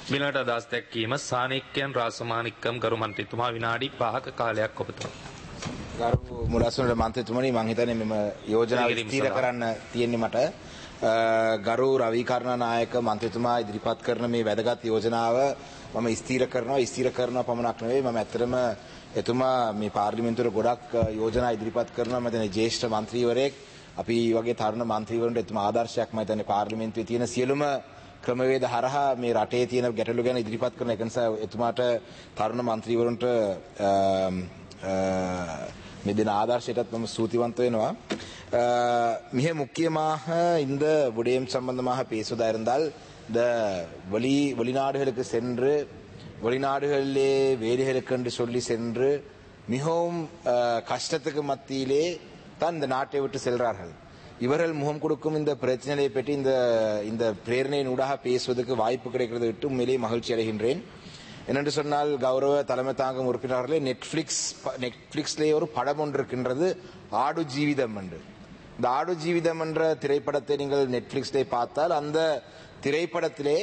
මිලට අදහස් දැක්වීම සානික්‍යයන් රාසමානික්කම් ගරු මන්ත්‍රීතුමා විනාඩි 5ක කාලයක් ඔබතුමා. ගරු මුලස්සුනට මන්ත්‍රතුමනි මං හිතන්නේ මෙම යෝජනාව ඉදිරිම ස්ථීර සඳහා. කරන්න තියෙන්නේ මට අ, ගරු රවී කරුණානායක මන්ත්‍රතුමා ඉදිරිපත් කරන මේ වැදගත් යෝජනාව මම ස්ථීර කරනවා ස්ථීර කරනවා පමණක් නෙවෙයි මම ඇත්තටම එතුමා මේ පාර්ලිමේන්තුවේ ගොඩක් අ, යෝජනා ඉදිරිපත් කරනවා මම හිතන්නේ ජ්‍යෙෂ්ඨ මන්ත්‍රීවරයෙක් අපි වගේ තරුණ මන්ත්‍රීවරුන්ට එතුමා ආදර්ශයක් මම හිතන්නේ පාර්ලිමේන්තුවේ තියෙන සියලුම ක්‍රමවේද හරහා මේ රටේ තියෙන ගැටලු ගැන ඉදිරිපත් කරන එක නිසා එතුමාට තරුණ මන්ත්‍රීවරුන්ට අ, අ, මේ දෙන ආදර්ශයටත් මම ஸ்தூதிவந்த் වෙනවා அஹ், மிக முக்கியமாக இந்த விடயம் சம்பந்தமாக பேசுவதா இருந்தால் இந்த வெளி வெளிநாடுகளுக்கு சென்று வெளிநாடுகளிலே வேலைகளுக்கென்று சொல்லி சென்று மிகவும் அஹ், கஷ்டத்துக்கு மத்தியிலே தான் இந்த நாட்டை விட்டு செல்றார்கள் இவர்கள் முகம் கொடுக்கும் இந்த பிரச்சனையை பற்றி இந்த இந்த பிரேரணையின் ஊடாக பேசுவதற்கு வாய்ப்பு கிடைக்கிறது விட்டு உண்மையிலேயே மகிழ்ச்சி அடைகின்றேன் என்னென்று சொன்னால் கௌரவ தலைமை தாங்கும் உறுப்பினர்களே நெட்ஃபிளிக்ஸ் நெட்ஃபிளிக்ஸ்லேயே ஒரு படம் ஒன்று இருக்கின்றது ஆடு ஜீவிதம் என்று இந்த ஆடு ஜீவிதம் என்ற திரைப்படத்தை நீங்கள் நெட்ஃபிளிக்ஸ்லே பார்த்தால் அந்த திரைப்படத்திலே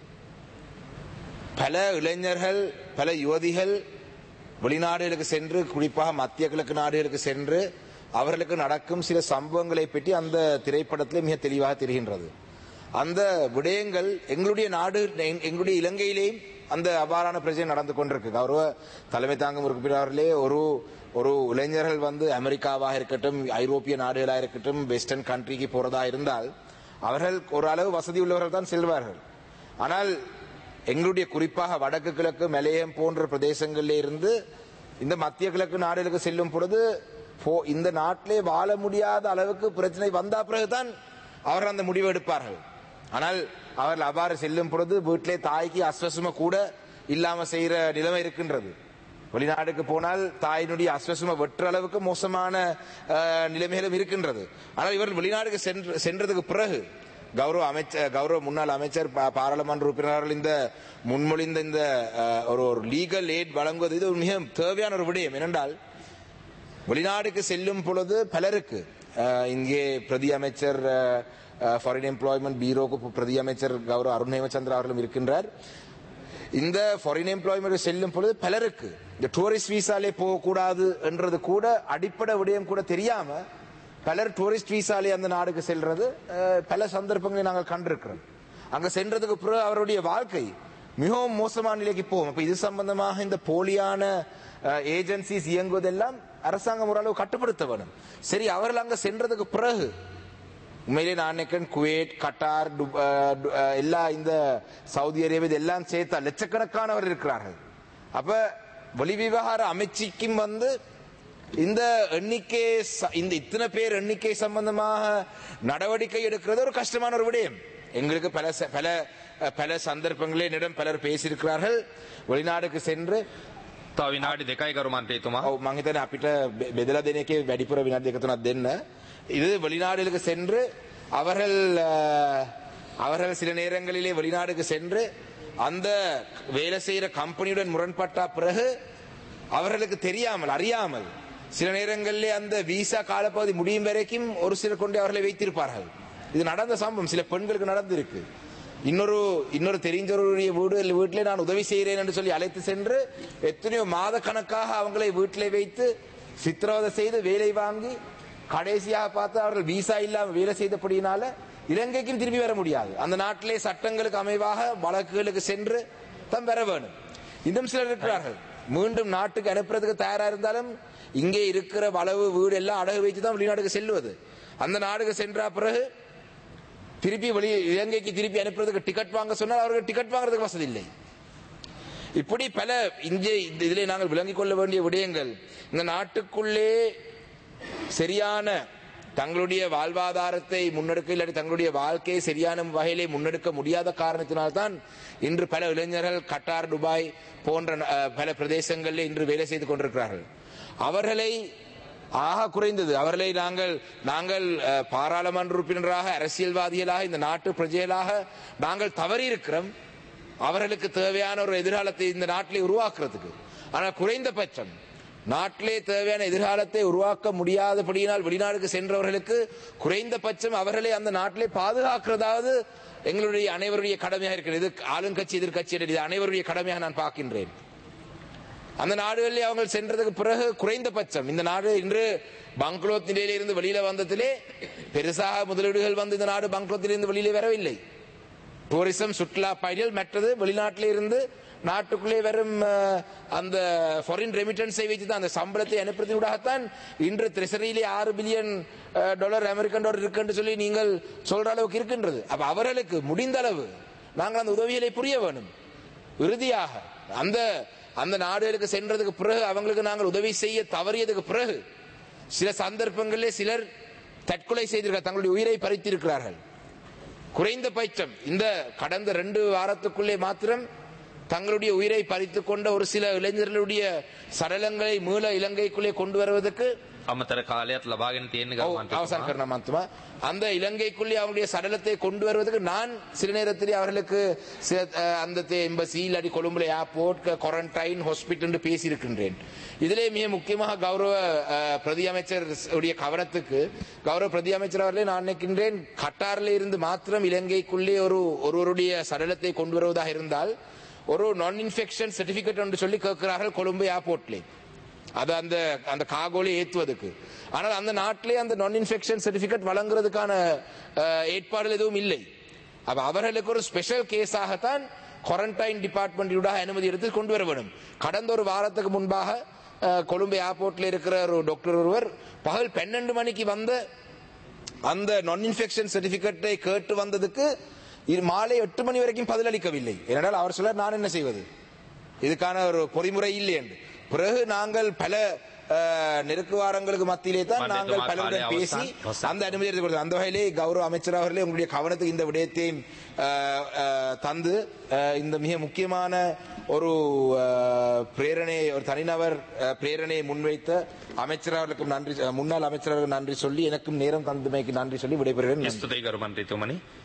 பல இளைஞர்கள் பல யுவதிகள் வெளிநாடுகளுக்கு சென்று குறிப்பாக மத்திய கிழக்கு நாடுகளுக்கு சென்று அவர்களுக்கு நடக்கும் சில சம்பவங்களை பற்றி அந்த திரைப்படத்திலே மிக தெளிவாக தெரிகின்றது அந்த விடயங்கள் எங்களுடைய நாடு எங்- எங்களுடைய இலங்கையிலேயும் அந்த அவ்வாறான பிரச்சனை நடந்து கொண்டிருக்கு கௌரவ தலைமை தாங்கும் உறுப்பினர்களே ஒரு ஒரு இளைஞர்கள் வந்து அமெரிக்காவாக இருக்கட்டும் ஐரோப்பிய நாடுகளாக இருக்கட்டும் வெஸ்டர்ன் கண்ட்ரிக்கு போறதா இருந்தால் அவர்கள் ஒரு அளவு வசதி உள்ளவர்கள் தான் செல்வார்கள் ஆனால் எங்களுடைய குறிப்பாக வடக்கு கிழக்கு மலையம் போன்ற பிரதேசங்களில் இருந்து இந்த மத்திய கிழக்கு நாடுகளுக்கு செல்லும் பொழுது போ- இந்த நாட்டிலே வாழ முடியாத அளவுக்கு பிரச்சனை வந்த பிறகுதான் அவர்கள் அந்த முடிவு எடுப்பார்கள் ஆனால் அவர்கள் அவ்வாறு செல்லும் பொழுது வீட்டிலே தாய்க்கு அஸ்வசம கூட இல்லாம செய்யற நிலைமை இருக்கின்றது வெளிநாடுக்கு போனால் தாயினுடைய அஸ்வசம வெற்ற அளவுக்கு மோசமான அஹ், நிலைமைகளும் இருக்கின்றது ஆனால் இவர்கள் வெளிநாடுக்கு சென்று சென்றதுக்கு பிறகு கௌரவ அமைச்சர் கௌரவ முன்னாள் அமைச்சர் பா- பாராளுமன்ற உறுப்பினர்கள் இந்த முன்மொழிந்த இந்த அஹ், ஒரு ஒரு லீகல் எய்ட் வழங்குவது இது ஒரு மிக தேவையான ஒரு விடயம் ஏனென்றால் வெளிநாடுக்கு செல்லும் பொழுது பலருக்கு அஹ், இங்கே பிரதி அமைச்சர் ஃபாரின் எம்ப்ளாய்மெண்ட் பீரோக்கு பிரதி அமைச்சர் கௌரவ அருண் ஹேமச்சந்திரா அவர்களும் இருக்கின்றார் இந்த ஃபாரின் எம்ப்ளாய்மெண்ட் செல்லும் பொழுது பலருக்கு இந்த டூரிஸ்ட் விசாலே போகக்கூடாது என்றது கூட அடிப்படை விடயம் கூட தெரியாம பலர் டூரிஸ்ட் விசாலே அந்த நாடுக்கு செல்றது அஹ், பல சந்தர்ப்பங்களை நாங்கள் கண்டிருக்கிறோம் அங்க சென்றதுக்கு பிறகு அவருடைய வாழ்க்கை மிகவும் மோசமான நிலைக்கு போகும் அப்ப இது சம்பந்தமாக இந்த போலியான ஏஜென்சிஸ் இயங்குவதெல்லாம் அரசாங்கம் ஓரளவு கட்டுப்படுத்த வேணும் சரி அவர்கள் அங்க சென்றதுக்கு பிறகு உண்மையிலே நான் நினைக்கிறேன் குவைட் கட்டார் டுப்- அஹ் டு- அஹ் எல்லா இந்த சவுதி அரேபியா இதெல்லாம் சேர்த்தா லட்சக்கணக்கானவர் இருக்கிறார்கள் அப்ப வெளிவிவகார அமைச்சுக்கும் வந்து இந்த எண்ணிக்கை ச- இந்த இத்தனை பேர் எண்ணிக்கை சம்பந்தமாக நடவடிக்கை எடுக்கிறது ஒரு கஷ்டமான ஒரு விடயம் எங்களுக்கு பல ச- பல அஹ், பல சந்தர்ப்பங்களில் என்னிடம் பலர் பேசியிருக்கிறார்கள் வெளிநாடுக்கு சென்று තව විනාඩි දෙකයි ගරු මන්ත්‍රීතුමා. ඔව් මං හිතන්නේ අපිට බෙ- බෙදලා දෙන එකේ වැඩිපුර විනාඩි දෙක තුනක් දෙන්න. இது வெளிநாடுகளுக்கு சென்று அவர்கள் அஹ், அவர்கள் சில நேரங்களிலே வெளிநாடுக்கு சென்று அந்த வேலை செய்யற கம்பெனியுடன் முரண்பட்ட பிறகு அவர்களுக்கு தெரியாமல் அறியாமல் சில நேரங்களிலே அந்த விசா காலப்பகுதி முடியும் வரைக்கும் ஒரு சிலர் கொண்டு அவர்களை வைத்திருப்பார்கள் இது நடந்த சம்பவம் சில பெண்களுக்கு நடந்திருக்கு இன்னொரு இன்னொரு தெரிஞ்சவருடைய வீடு வீட்டிலே நான் உதவி செய்கிறேன் என்று சொல்லி அழைத்து சென்று எத்தனையோ மாத கணக்காக அவங்களை வீட்டிலே வைத்து சித்திரவதை செய்து வேலை வாங்கி கடைசியாக பார்த்து அவர்கள் விசா இல்லாம வேலை செய்தபடியினால இலங்கைக்கும் திரும்பி வர முடியாது அந்த நாட்டிலே சட்டங்களுக்கு அமைவாக வழக்குகளுக்கு சென்று தான் வர வேணும் இன்னும் சிலர் இருக்கிறார்கள் மீண்டும் நாட்டுக்கு அனுப்புறதுக்கு தயாரா இருந்தாலும் இங்கே இருக்கிற வளவு வீடு எல்லாம் அடகு வைத்து தான் வெளிநாட்டுக்கு செல்வது அந்த நாடுக்கு சென்ற பிறகு திருப்பி வெளி இலங்கைக்கு திருப்பி அனுப்புறதுக்கு டிக்கெட் வாங்க சொன்னால் அவர்கள் டிக்கெட் வாங்குறதுக்கு வசதி இல்லை இப்படி பல இங்கே இந்த இதிலே நாங்கள் விளங்கிக் கொள்ள வேண்டிய விடயங்கள் இந்த நாட்டுக்குள்ளே சரியான தங்களுடைய வாழ்வாதாரத்தை முன்னெடுக்க இல்லாட்டி தங்களுடைய வாழ்க்கையை சரியான வகையிலே முன்னெடுக்க முடியாத காரணத்தினால்தான் இன்று பல இளைஞர்கள் கட்டார் துபாய் போன்ற அஹ், பல பிரதேசங்களில் இன்று வேலை செய்து கொண்டிருக்கிறார்கள் அவர்களை ஆக குறைந்தது அவர்களை நாங்கள் நாங்கள் அஹ், பாராளுமன்ற உறுப்பினராக அரசியல்வாதிகளாக இந்த நாட்டு பிரஜைகளாக நாங்கள் தவறி இருக்கிறோம் அவர்களுக்கு தேவையான ஒரு எதிர்காலத்தை இந்த நாட்டிலே உருவாக்குறதுக்கு ஆனால் குறைந்தபட்சம் நாட்டிலே தேவையான எதிர்காலத்தை உருவாக்க முடியாதபடியினால் வெளிநாடுக்கு சென்றவர்களுக்கு குறைந்தபட்சம் அவர்களை அந்த நாட்டிலே பாதுகாக்கிறதாவது எங்களுடைய அனைவருடைய கடமையாக இருக்கிறது இது ஆளுங்கட்சி எதிர்கட்சி இது அனைவருடைய கடமையாக நான் பார்க்கின்றேன் அந்த நாடுகளில் அவங்க சென்றதுக்கு பிறகு குறைந்தபட்சம் இந்த நாடு இன்று பங்களோத் நிலையிலிருந்து வெளியில வந்ததிலே பெருசாக முதலீடுகள் வந்து இந்த நாடு பங்களோத்திலிருந்து வெளியிலே வரவில்லை டூரிசம் சுற்றுலா பயணிகள் மற்றது வெளிநாட்டிலே இருந்து நாட்டுக்குள்ளே வரும் அஹ், அந்த ஃபாரின் ரெமிட்டன்ஸை வைத்து தான் அந்த சம்பளத்தை அனுப்புறதுக்காகத்தான் இன்று ட்ரெசரியிலே ஆறு பில்லியன் டாலர் அமெரிக்கன் டாலர் இருக்குன்னு சொல்லி நீங்கள் சொல்ற அளவுக்கு இருக்கின்றது அப்ப அவர்களுக்கு முடிந்த அளவு நாங்கள் அந்த உதவிகளை புரிய வேணும் இறுதியாக அந்த அந்த நாடுகளுக்கு சென்றதுக்கு பிறகு அவங்களுக்கு நாங்கள் உதவி செய்ய தவறியதுக்கு பிறகு சில சந்தர்ப்பங்களிலே சிலர் தற்கொலை செய்திருக்கிறார் தங்களுடைய உயிரை பறித்திருக்கிறார்கள் குறைந்தபட்சம் இந்த கடந்த ரெண்டு வாரத்துக்குள்ளே மாத்திரம் தங்களுடைய உயிரை பறித்துக் கொண்ட ஒரு சில இளைஞர்களுடைய சடலங்களை மீள இலங்கைக்குள்ளே கொண்டு வருவதற்கு අමතර කාලයක් ලබාගෙන තියෙන ඔව්, අවසන් කරන මන්තුමා அந்த இலங்கைக்குள்ளே அவங்களுடைய சடலத்தை கொண்டு வருவதற்கு நான் சில நேரத்திலே அவர்களுக்கு சில- அஹ், அந்த எம்பசி இல்லாட்டி கொழும்புல ஏர்போர்ட் குவாரண்டைன் ஹாஸ்பிட்டல் என்று பேசியிருக்கின்றேன் இதிலே மிக முக்கியமாக கௌரவ அஹ், பிரதி அமைச்சர் உடைய கவனத்துக்கு கௌரவ பிரதி அமைச்சர் அவர்களே நான் நினைக்கின்றேன் கட்டாரில் இருந்து மாத்திரம் இலங்கைக்குள்ளே ஒரு ஒருவருடைய சடலத்தை கொண்டு வருவதாக இருந்தால் ஒரு நான் இன்ஃபெக்ஷன் சர்டிபிகேட் என்று சொல்லி கேட்கிறார்கள் கொழும்பு ஏர்போர்ட்லே அது அந்த அந்த காகோலை ஏத்துவதற்கு ஆனால் அந்த நாட்டிலே அந்த நான் இன்ஃபெக்ஷன் சர்டிபிகேட் வழங்குறதுக்கான அஹ், ஏற்பாடுகள் எதுவும் இல்லை அப்ப அவர்களுக்கு ஒரு ஸ்பெஷல் கேஸாகத்தான் குவாரண்டைன் டிபார்ட்மெண்ட் அனுமதி எடுத்து கொண்டு வர வேண்டும் கடந்த ஒரு வாரத்துக்கு முன்பாக அஹ், கொழும்பு ஏர்போர்ட்ல இருக்கிற ஒரு டாக்டர் ஒருவர் பகல் பன்னெண்டு மணிக்கு வந்த அந்த நான் இன்ஃபெக்ஷன் சர்டிபிகேட்டை கேட்டு வந்ததுக்கு இது மாலை எட்டு மணி வரைக்கும் பதிலளிக்கவில்லை ஏனென்றால் அவர் சொல்ல நான் என்ன செய்வது இதுக்கான ஒரு பொறிமுறை இல்லை என்று பிறகு நாங்கள் பல அஹ், நெருக்குவாரங்களுக்கு மத்தியிலே தான் மன்னித்து நாங்கள் மாறு, பலருடன் காலை பேசி அவசான், அவசான். அந்த அனுமதி எடுத்துக் கொடுத்தோம் அந்த வகையிலே கௌரவ அமைச்சர் அவர்களே உங்களுடைய கவனத்துக்கு இந்த விடயத்தையும் அஹ், அஹ், தந்து அஹ், இந்த மிக முக்கியமான ஒரு அஹ், பிரேரணை ஒரு தனிநபர் அஹ், பிரேரணையை முன்வைத்த அமைச்சர் அவர்களுக்கும் நன்றி முன்னாள் அமைச்சர் அவர்களுக்கு நன்றி சொல்லி எனக்கும் நேரம் தந்தமைக்கு நன்றி சொல்லி விடைபெறுகிறேன் நன்றி. ස්තුතියි ගරු මන්ත්‍රීතුමනි